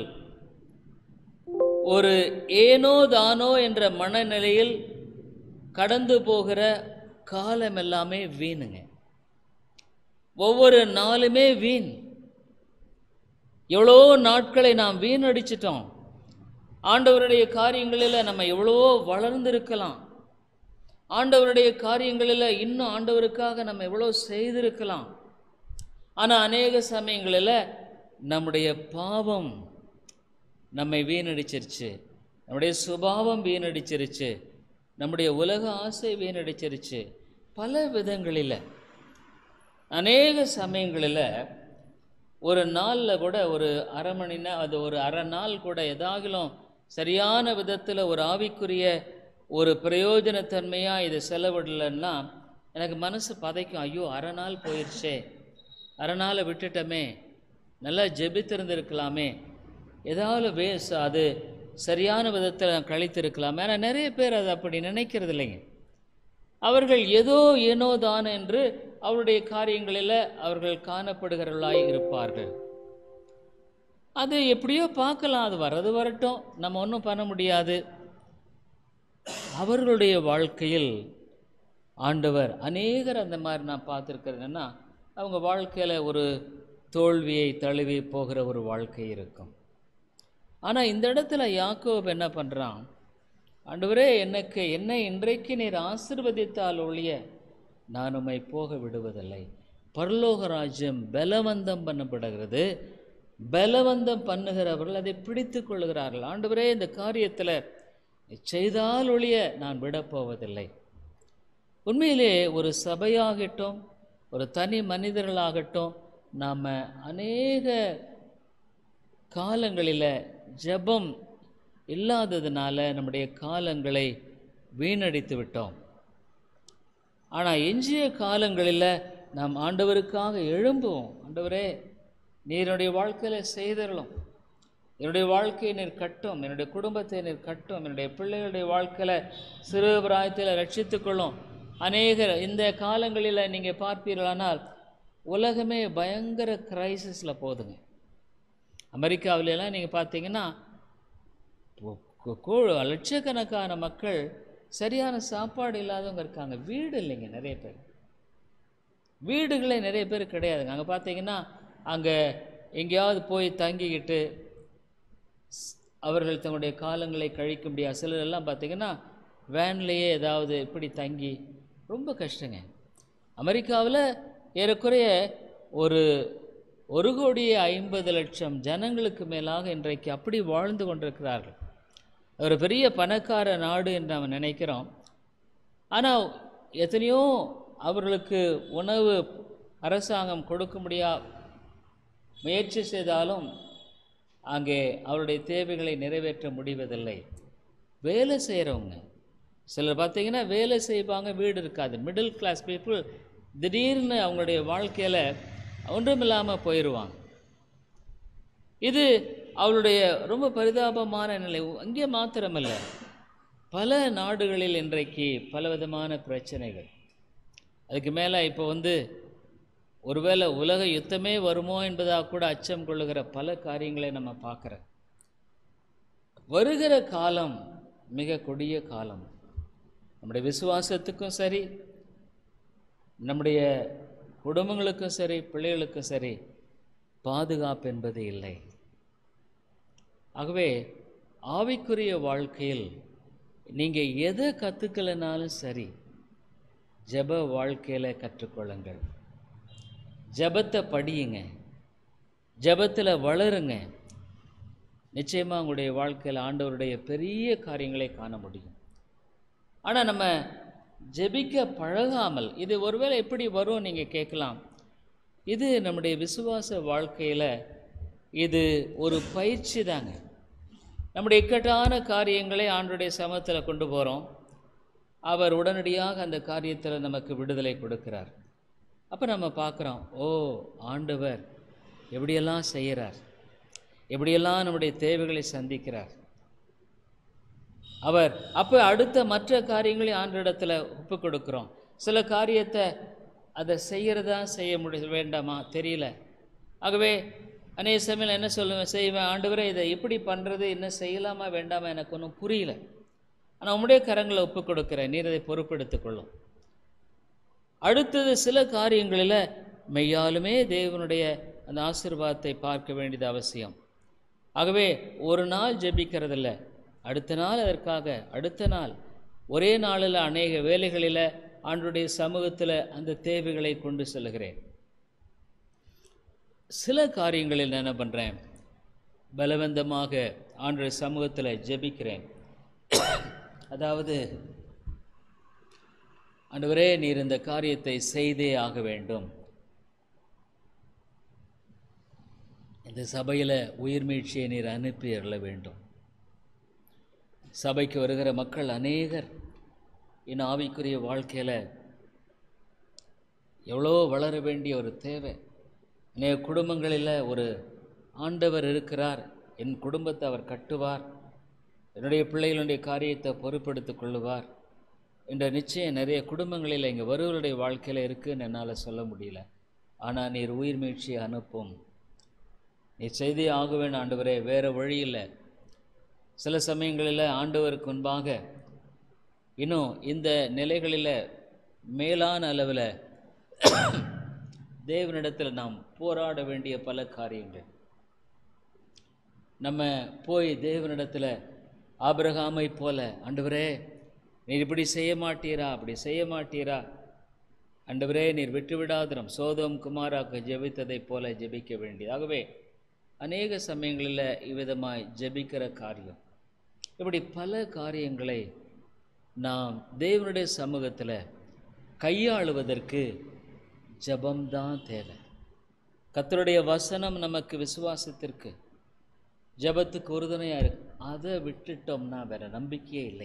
ஒரு ஏனோ தானோ என்ற மனநிலையில் கடந்து போகிற காலம் எல்லாமே வீணுங்க ஒவ்வொரு நாளுமே வீண் எவ்வளோ நாட்களை நாம் வீணடிச்சிட்டோம் ஆண்டவருடைய காரியங்களில் நம்ம எவ்வளவோ வளர்ந்திருக்கலாம் ஆண்டவருடைய காரியங்களில் இன்னும் ஆண்டவருக்காக நம்ம எவ்வளோ செய்திருக்கலாம் ஆனால் அநேக சமயங்களில் நம்முடைய பாவம் நம்மை வீணடிச்சிருச்சு நம்முடைய சுபாவம் வீணடிச்சிருச்சு நம்முடைய உலக ஆசை வீணடிச்சிருச்சு பல விதங்களில் அநேக சமயங்களில் ஒரு நாளில் கூட ஒரு அரை மணி நே அது ஒரு அரை நாள் கூட எதாகிலும் சரியான விதத்தில் ஒரு ஆவிக்குரிய ஒரு பிரயோஜனத்தன்மையாக இதை செலவிடலைன்னா எனக்கு மனசு பதைக்கும் ஐயோ அரை நாள் போயிடுச்சே அரை நாளை விட்டுட்டோமே நல்லா ஜெபித்திருந்திருக்கலாமே ஏதாவது வேஸ் அது சரியான விதத்தில் நான் கழித்திருக்கலாமே ஆனால் நிறைய பேர் அது அப்படி நினைக்கிறது இல்லைங்க அவர்கள் ஏதோ ஏனோ தான் என்று அவருடைய காரியங்களில் அவர்கள் காணப்படுகிறவர்களாய் இருப்பார்கள் அது எப்படியோ பார்க்கலாம் அது வர்றது வரட்டும் நம்ம ஒன்றும் பண்ண முடியாது அவர்களுடைய வாழ்க்கையில் ஆண்டவர் அநேகர் அந்த மாதிரி நான் பார்த்துருக்கிறதுன்னா அவங்க வாழ்க்கையில் ஒரு தோல்வியை தழுவி போகிற ஒரு வாழ்க்கை இருக்கும் ஆனால் இந்த இடத்துல யாக்கோப் என்ன பண்ணுறான் ஆண்டவரே எனக்கு என்னை இன்றைக்கு நீர் ஆசிர்வதித்தால் ஒழிய நான் உம்மை போக விடுவதில்லை பரலோக ராஜ்யம் பலவந்தம் பண்ணப்படுகிறது பலவந்தம் பண்ணுகிறவர்கள் அதை பிடித்து கொள்கிறார்கள் ஆண்டவரே இந்த காரியத்தில் செய்தால் ஒழிய நான் விடப்போவதில்லை உண்மையிலே ஒரு சபையாகட்டும் ஒரு தனி மனிதர்களாகட்டும் நாம் அநேக காலங்களில் ஜெபம் இல்லாததுனால நம்முடைய காலங்களை வீணடித்து விட்டோம் ஆனால் எஞ்சிய காலங்களில் நாம் ஆண்டவருக்காக எழும்புவோம் ஆண்டவரே நீருடைய வாழ்க்கையில் செய்தரலும் என்னுடைய வாழ்க்கையை நீர் கட்டும் என்னுடைய குடும்பத்தை நீர் கட்டும் என்னுடைய பிள்ளைகளுடைய வாழ்க்கையில் சிறு பிராயத்தில் ரட்சித்துக்கொள்ளும் அநேகர் இந்த காலங்களில் நீங்கள் பார்ப்பீர்களானால் உலகமே பயங்கர கிரைசிஸில் போகுதுங்க அமெரிக்காவிலலாம் நீங்கள் பார்த்தீங்கன்னா கு- கு- கு- லட்சக்கணக்கான மக்கள் சரியான சாப்பாடு இல்லாதவங்க இருக்காங்க வீடு இல்லைங்க நிறைய பேர் வீடுகளே நிறைய பேர் கிடையாதுங்க அங்கே பார்த்தீங்கன்னா அங்கே எங்கேயாவது போய் தங்கிக்கிட்டு ஸ்- அவர்கள் தங்களுடைய காலங்களை கழிக்க முடியாது சிலர் எல்லாம் பார்த்தீங்கன்னா வேன்லேயே ஏதாவது இப்படி தங்கி ரொம்ப கஷ்டங்க அமெரிக்காவில் ஏறக்குறைய ஒரு ஒரு கோடியே ஐம்பது லட்சம் ஜனங்களுக்கு மேலாக இன்றைக்கு அப்படி வாழ்ந்து கொண்டிருக்கிறார்கள் ஒரு பெரிய பணக்கார நாடு என்று நாம் நினைக்கிறோம் ஆனால் எத்தனையோ அவர்களுக்கு உணவு அரசாங்கம் கொடுக்க முடியா முயற்சி செய்தாலும் அங்கே அவருடைய தேவைகளை நிறைவேற்ற முடிவதில்லை வேலை செய்கிறவங்க சிலர் பார்த்தீங்கன்னா வேலை செய்வாங்க வீடு இருக்காது மிடில் கிளாஸ் பீப்புள் திடீர்னு அவங்களுடைய வாழ்க்கையில் ஒன்றுமில்லாமல் போயிடுவாங்க இது அவளுடைய ரொம்ப பரிதாபமான நிலை அங்கே மாத்திரமல்ல பல நாடுகளில் இன்றைக்கு பலவிதமான பிரச்சனைகள் அதுக்கு மேலே இப்போ வந்து ஒருவேளை உலக யுத்தமே வருமோ என்பதாக கூட அச்சம் கொள்ளுகிற பல காரியங்களை நம்ம பார்க்குறோம் வருகிற காலம் மிக கொடிய காலம் நம்முடைய விசுவாசத்துக்கும் சரி நம்முடைய குடும்பங்களுக்கும் சரி பிள்ளைகளுக்கும் சரி பாதுகாப்பு என்பது இல்லை ஆகவே ஆவிக்குரிய வாழ்க்கையில் நீங்கள் எதை கற்றுக்கலைனாலும் சரி ஜெப வாழ்க்கையில் கற்றுக்கொள்ளுங்கள் ஜெபத்தை படியுங்க ஜெபத்தில் வளருங்க நிச்சயமாக உங்களுடைய வாழ்க்கையில் ஆண்டவருடைய பெரிய காரியங்களை காண முடியும் ஆனால் நம்ம ஜெபிக்க பழகாமல் இது ஒருவேளை எப்படி வரும் நீங்கள் கேட்கலாம் இது நம்முடைய விசுவாச வாழ்க்கையில் இது ஒரு பயிற்சி தாங்க நம்முடைய இக்கட்டான காரியங்களை ஆண்டுடைய சமத்தில் கொண்டு போகிறோம் அவர் உடனடியாக அந்த காரியத்தில் நமக்கு விடுதலை கொடுக்கிறார் அப்போ நம்ம பார்க்குறோம் ஓ ஆண்டவர் எப்படியெல்லாம் செய்கிறார் எப்படியெல்லாம் நம்முடைய தேவைகளை சந்திக்கிறார் அவர் அப்போ அடுத்த மற்ற காரியங்களை ஆண்டரிடத்தில் ஒப்பு கொடுக்குறோம் சில காரியத்தை அதை செய்கிறதா செய்ய முடிய வேண்டாமா தெரியல ஆகவே அநேக சமயம் என்ன சொல்லுவேன் செய்வேன் ஆண்டவரே இதை எப்படி பண்ணுறது என்ன செய்யலாமா வேண்டாமா எனக்கு ஒன்றும் புரியல ஆனால் உம்முடைய கரங்களை ஒப்பு கொடுக்குறேன் நீர் அதை பொறுப்பெடுத்துக் கொள்ளும் அடுத்தது சில காரியங்களில் மெய்யாலுமே தேவனுடைய அந்த ஆசீர்வாதத்தை பார்க்க வேண்டியது அவசியம் ஆகவே ஒரு நாள் ஜெபிக்கிறதில்ல அடுத்த நாள் அதற்காக அடுத்த நாள் ஒரே நாளில் அநேக வேலைகளில் ஆண்டுடைய சமூகத்தில் அந்த தேவைகளை கொண்டு செல்கிறேன் சில காரியங்களில் நான் என்ன பண்ணுறேன் பலவந்தமாக ஆண்டுடைய சமூகத்தில் ஜெபிக்கிறேன் அதாவது ஆண்டவரே நீர் இந்த காரியத்தை செய்தே ஆக வேண்டும் இந்த சபையில் உயிர் மீழ்ச்சியை நீர் அனுப்பி அருள வேண்டும் சபைக்கு வருகிற மக்கள் அநேகர் என் ஆவிக்குரிய வாழ்க்கையில் எவ்வளோ வளர வேண்டிய ஒரு தேவை அநேக குடும்பங்களில் ஒரு ஆண்டவர் இருக்கிறார் என் குடும்பத்தை அவர் கட்டுவார் என்னுடைய பிள்ளைகளுடைய காரியத்தை பொறுப்பெடுத்துக் கொள்ளுவார் என்ற நிச்சயம் நிறைய குடும்பங்களில் இங்கே வருவருடைய வாழ்க்கையில் இருக்குன்னு என்னால் சொல்ல முடியல ஆனால் நீர் உயிர் மீழ்ச்சியை அனுப்பும் நீ செய்தி ஆக வேண்டும் ஆண்டவரே வேறு வழி இல்லை சில சமயங்களில் ஆண்டவருக்கு முன்பாக இன்னும் இந்த நிலைகளில் மேலான அளவில் தேவனிடத்தில் நாம் போராட வேண்டிய பல காரியங்கள் நம்ம போய் தேவனிடத்தில் ஆபிரகாமை போல ஆண்டவரே நீர் இப்படி செய்ய மாட்டீரா அப்படி செய்ய மாட்டீரா ஆண்டவரே நீர் விட்டு விடாதிரம் சோதம் குமாராக்கு ஜெபித்ததைப் போல ஜெபிக்க வேண்டியது ஆகவே அநேக சமயங்களில் இவ்விதமாய் ஜெபிக்கிற காரியம் இப்படி பல காரியங்களை நாம் தேவனுடைய சமூகத்தில் கையாளுவதற்கு ஜபம்தான் தேவை கத்தருடைய வசனம் நமக்கு விசுவாசத்திற்கு ஜபத்துக்கு உறுதுணையாக இருக்கு அதை விட்டுட்டோம்னா வேற நம்பிக்கையே இல்லை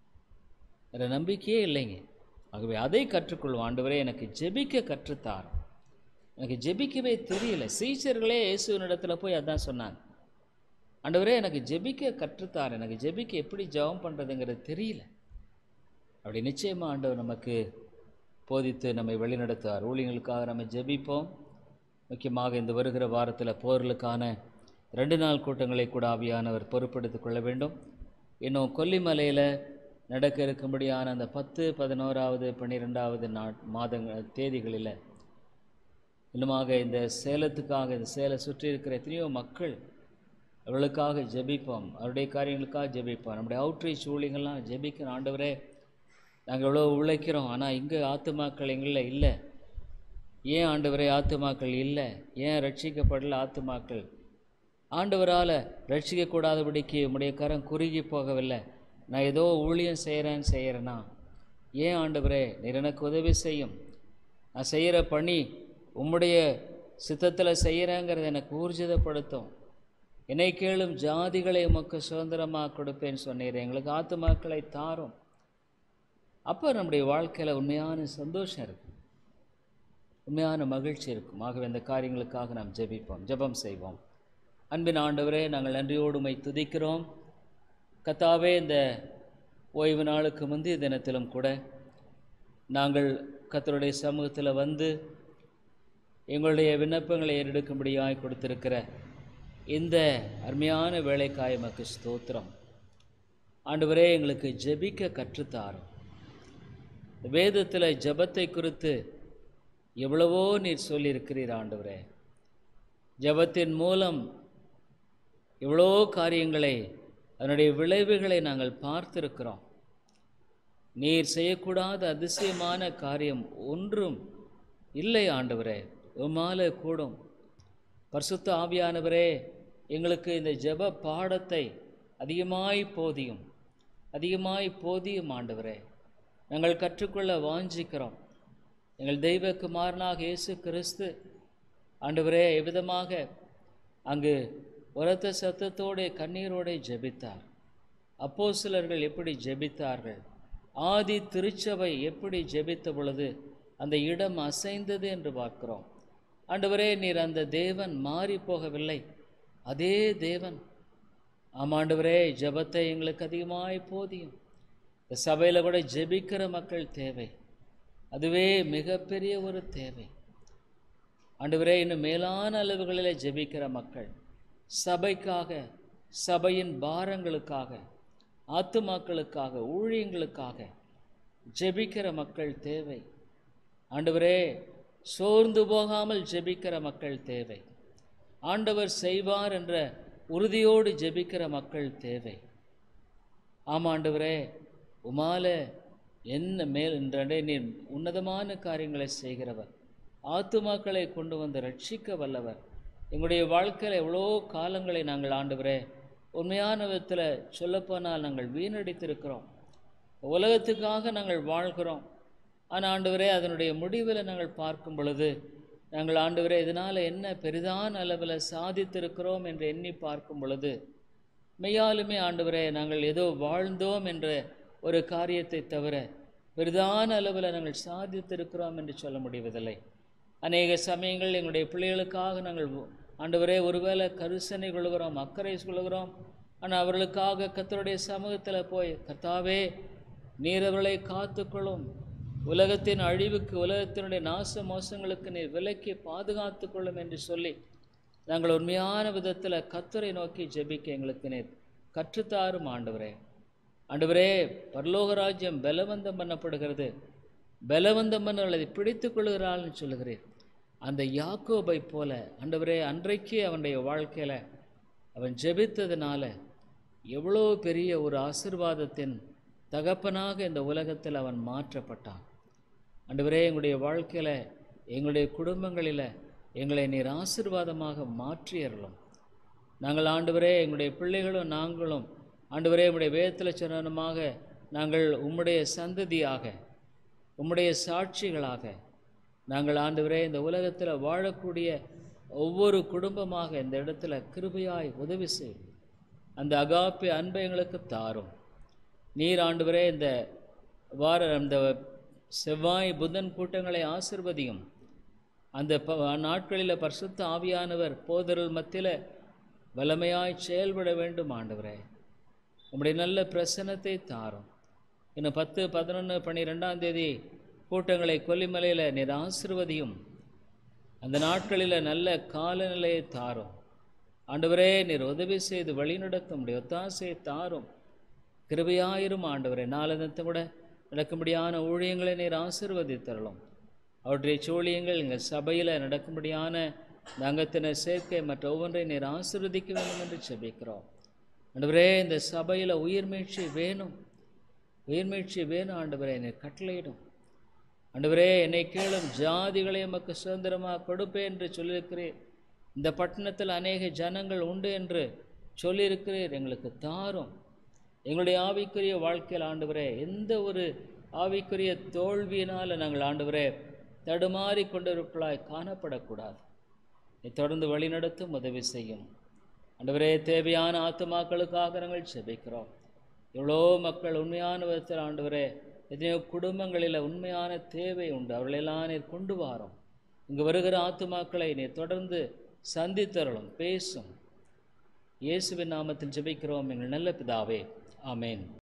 வேற நம்பிக்கையே இல்லைங்க ஆகவே அதை கற்றுக்கொள்வோம் ஆண்டவரே எனக்கு ஜெபிக்க கற்றுத்தாரும் எனக்கு ஜெபிக்கவே தெரியல சீச்சர்களே இயேசுவினிடத்தில் போய் அதான் சொன்னாங்க ஆண்டவரே எனக்கு ஜெபிக்க கற்றுத்தார் எனக்கு ஜெபிக்க எப்படி ஜெபம் பண்ணுறதுங்கிறது தெரியல அப்படி நிச்சயமாக ஆண்டவர் நமக்கு போதித்து நம்மை வழிநடத்துவார் ஊழியங்களுக்காக நம்ம ஜெபிப்போம் முக்கியமாக இந்த வருகிற வாரத்தில் போர்களுக்கான ரெண்டு நாள் கூட்டங்களை கூட ஆவியானவர் பொறுப்பெடுத்துக் கொள்ள வேண்டும் இன்னும் கொல்லிமலையில் நடக்க இருக்கும்படியான அந்த பத்து பதினோராவது பன்னிரெண்டாவது நா மாதங்கள் தேதிகளில் இன்னுமாக இந்த சேலத்துக்காக இந்த சேலை சுற்றி இருக்கிற எத்தனையோ மக்கள் அவர்களுக்காக ஜெபிப்போம் அவருடைய காரியங்களுக்காக ஜெபிப்போம் நம்முடைய அவுட்ரீச் ஊழியங்கள்லாம் ஜெபிக்கிற ஆண்டவரே நாங்கள் எவ்வளோ உழைக்கிறோம் ஆனால் இங்கே ஆத்துமாக்கள் எங்களில் இல்லை ஏன் ஆண்டவரே ஆத்துமாக்கள் இல்லை ஏன் ரட்சிக்கப்படல ஆத்துமாக்கள் ஆண்டவரால் ரட்சிக்கக்கூடாதபடிக்கு உம்முடைய கரம் குறுகி போகவில்லை நான் ஏதோ ஊழியம் செய்கிறேன்னு செய்கிறேன்னா ஏன் ஆண்டவரே நீர் எனக்கு உதவி செய்யும் நான் செய்கிற பணி உம்முடைய சித்தத்தில் செய்கிறேங்கிறத எனக்கு ஊர்ஜிதப்படுத்தும் என்னை கேளும் ஜாதிகளை உமக்கு சுதந்திரமாக கொடுப்பேன்னு சொன்னீர் எங்களுக்கு ஆத்துமாக்களை தாரும் அப்போ நம்முடைய வாழ்க்கையில் உண்மையான சந்தோஷம் இருக்கும் உண்மையான மகிழ்ச்சி இருக்கும் ஆகவே இந்த காரியங்களுக்காக நாம் ஜெபிப்போம் ஜெபம் செய்வோம் அன்பின் ஆண்டவரே நாங்கள் நன்றியோடு உம்மை துதிக்கிறோம் கத்தாவே இந்த ஓய்வு நாளுக்கு முந்தைய தினத்திலும் கூட நாங்கள் கத்தருடைய சமூகத்தில் வந்து எங்களுடைய விண்ணப்பங்களை ஏறெடுக்கும்படியாய் கொடுத்திருக்கிற இந்த அருமையான வேலைக்காய் எமக்கு ஸ்தோத்திரம் ஆண்டவரே எங்களுக்கு ஜெபிக்க கற்றுத்தாரும் வேதத்தில் ஜெபத்தை குறித்து எவ்வளவோ நீர் சொல்லியிருக்கிறீர் ஆண்டவரே ஜெபத்தின் மூலம் எவ்வளோ காரியங்களை அதனுடைய விளைவுகளை நாங்கள் பார்த்திருக்கிறோம் நீர் செய்யக்கூடாத அதிசயமான காரியம் ஒன்றும் இல்லை ஆண்டவரே உமால கூடும் பரிசுத்த ஆவியானவரே எங்களுக்கு இந்த ஜெப பாடத்தை அதிகமாய் போதியும் அதிகமாய் போதியும் ஆண்டவரே நாங்கள் கற்றுக்கொள்ள வாஞ்சிக்கிறோம் எங்கள் தெய்வ குமாரனாக இயேசு கிறிஸ்து ஆண்டவரே எவ்விதமாக அங்கு உரத்த சத்தத்தோடு கண்ணீரோடு ஜெபித்தார் அப்போஸ்தலர்கள் எப்படி ஜெபித்தார்கள் ஆதி திருச்சபை எப்படி ஜெபித்த பொழுது அந்த இடம் அசைந்தது என்று பார்க்கிறோம் ஆண்டவரே நீர் அந்த தேவன் மாறி போகவில்லை அதே தேவன் ஆமாண்டவரே ஜெபத்தை எங்களுக்கு அதிகமாய் போதியும் இந்த சபையில் கூட ஜெபிக்கிற மக்கள் தேவை அதுவே மிகப்பெரிய ஒரு தேவை ஆண்டவரே இன்னும் மேலான அளவுகளில் ஜெபிக்கிற மக்கள் சபைக்காக சபையின் பாரங்களுக்காக ஆத்துமாக்களுக்காக ஊழியங்களுக்காக ஜெபிக்கிற மக்கள் தேவை ஆண்டவரே சோர்ந்து போகாமல் ஜெபிக்கிற மக்கள் தேவை ஆண்டவர் செய்வார் என்ற உறுதியோடு ஜெபிக்கிற மக்கள் தேவை ஆமாம் ஆண்டவரே உமால என்ன மேல் என்றே நீர் உன்னதமான காரியங்களை செய்கிறவர் ஆத்துமாக்களை கொண்டு வந்து ரட்சிக்க வல்லவர் எங்களுடைய வாழ்க்கையில் எவ்வளோ காலங்களை நாங்கள் ஆண்டவரே உண்மையான விதத்தில் சொல்லப்போனால் நாங்கள் வீணடித்திருக்கிறோம் உலகத்துக்காக நாங்கள் வாழ்கிறோம் ஆனால் ஆண்டவரே அதனுடைய முடிவில் நாங்கள் பார்க்கும் பொழுது நாங்கள் ஆண்டவரே இதனால் என்ன பெரிதான அளவில் சாதித்திருக்கிறோம் என்று எண்ணி பார்க்கும் பொழுது மெய்யாலுமே ஆண்டவரே நாங்கள் ஏதோ வாழ்ந்தோம் என்ற ஒரு காரியத்தை தவிர பெரிதான அளவில் நாங்கள் சாதித்திருக்கிறோம் என்று சொல்ல முடிவதில்லை அநேக சமயங்கள் எங்களுடைய பிள்ளைகளுக்காக நாங்கள் ஆண்டவரே ஒருவேளை கருசனை கொள்கிறோம் அக்கறை கொள்கிறோம் ஆனால் அவர்களுக்காக கத்தருடைய சமூகத்தில் போய் கர்த்தாவே நீர் அவர்களை காத்துக்கொள்ளும் உலகத்தின் அழிவுக்கு உலகத்தினுடைய நாச மோசங்களுக்கு நீர் விலக்கி பாதுகாத்து கொள்ளும் என்று சொல்லி நாங்கள் உண்மையான விதத்தில் கத்தரை நோக்கி ஜெபிக்க எங்களுக்கு நீர் கற்றுத்தாரும் ஆண்டவரே ஆண்டவரே பரலோக ராஜ்யம் பலவந்தம் பண்ணப்படுகிறது பலவந்தம் பண்ணவர்களை பிடித்து கொள்கிறாள்னு சொல்லுகிறேன் அந்த யாக்கோபை போல ஆண்டவரே அன்றைக்கு அவனுடைய வாழ்க்கையில் அவன் ஜெபித்ததுனால எவ்வளோ பெரிய ஒரு ஆசிர்வாதத்தின் தகப்பனாக இந்த உலகத்தில் அவன் மாற்றப்பட்டான் ஆண்டவரே எங்களுடைய வாழ்க்கையில் எங்களுடைய குடும்பங்களில் எங்களை நீர் ஆசிர்வாதமாக மாற்றியறலும் நாங்கள் ஆண்டவரே எங்களுடைய பிள்ளைகளும் நாங்களும் ஆண்டவரே உம்முடைய வேதத்தில் சொன்னமாக நாங்கள் உம்முடைய சந்ததியாக உம்முடைய சாட்சிகளாக நாங்கள் ஆண்டவரே இந்த உலகத்தில் வாழக்கூடிய ஒவ்வொரு குடும்பமாக இந்த இடத்துல கிருபையாய் உதவி செய்யும் அந்த அகாப்பி அன்பை எங்களுக்கு தாரும் நீர் ஆண்டவரே இந்த வார அந்த செவ்வாய் புதன் கூட்டங்களை ஆசிர்வதியும் அந்த ப நாட்களில் பரிசுத்த ஆவியானவர் போதரல் மத்தியில் வல்லமையாய் செயல்பட வேண்டும் ஆண்டவரே உம்முடைய நல்ல பிரசன்னத்தை தாரும் இன்னும் பத்து பதினொன்று பன்னிரெண்டாம் தேதி கூட்டங்களை கொல்லிமலையில் நீர் ஆசிர்வதியும் அந்த நாட்களில் நல்ல காலநிலையை தாரும் ஆண்டவரே நீர் உதவி செய்து வழிநடத்த முடியும் ஒத்தாசையை தாரும் கிருபையாயிரும் ஆண்டவரே நாளதத்தை கூட நடக்கும்படியான ஊழியங்களை நீர் ஆசிர்வதித்தரலும் அவருடைய சூழியங்கள் எங்கள் சபையில் நடக்கும்படியான இந்த அங்கத்தினர் சேர்க்கை மற்ற ஒவ்வொன்றை நீர் ஆசிர்வதிக்க வேண்டும் என்று செபிக்கிறோம் ஆண்டவரே இந்த சபையில் உயிர்மீழ்ச்சி வேணும் உயிர்மீழ்ச்சி வேணும் ஆண்டவரே என்னை கட்டளையிடும் ஆண்டவரே என்னை கேளும் ஜாதிகளை எமக்கு சுதந்திரமாக கொடுப்பேன் என்று சொல்லியிருக்கிறீர் இந்த பட்டணத்தில் அநேக ஜனங்கள் உண்டு என்று சொல்லியிருக்கிறீர் எங்களுக்கு தாரும் எங்களுடைய ஆவிக்குரிய வாழ்க்கையில் ஆண்டவரே எந்த ஒரு ஆவிக்குரிய தோல்வியினால் நாங்கள் ஆண்டவரே தடுமாறி கொண்டிருப்பளாய் காணப்படக்கூடாது நீ தொடர்ந்து வழிநடத்தும் உதவி செய்யும் ஆண்டவரே தேவையான ஆத்துமாக்களுக்காக நாங்கள் செபிக்கிறோம் எவ்வளோ மக்கள் உண்மையான விதத்தில் ஆண்டவரே எத்தனையோ குடும்பங்களில் உண்மையான தேவை உண்டு அவர்களெல்லாம் நீர் கொண்டு வாரோம் இங்கு வருகிற ஆத்துமாக்களை நீர் தொடர்ந்து சந்தித்தருளும் பேசும் இயேசுவின் நாமத்தில் ஜெபிக்கிறோம் எங்கள் நல்ல பிதாவே ஆமேன்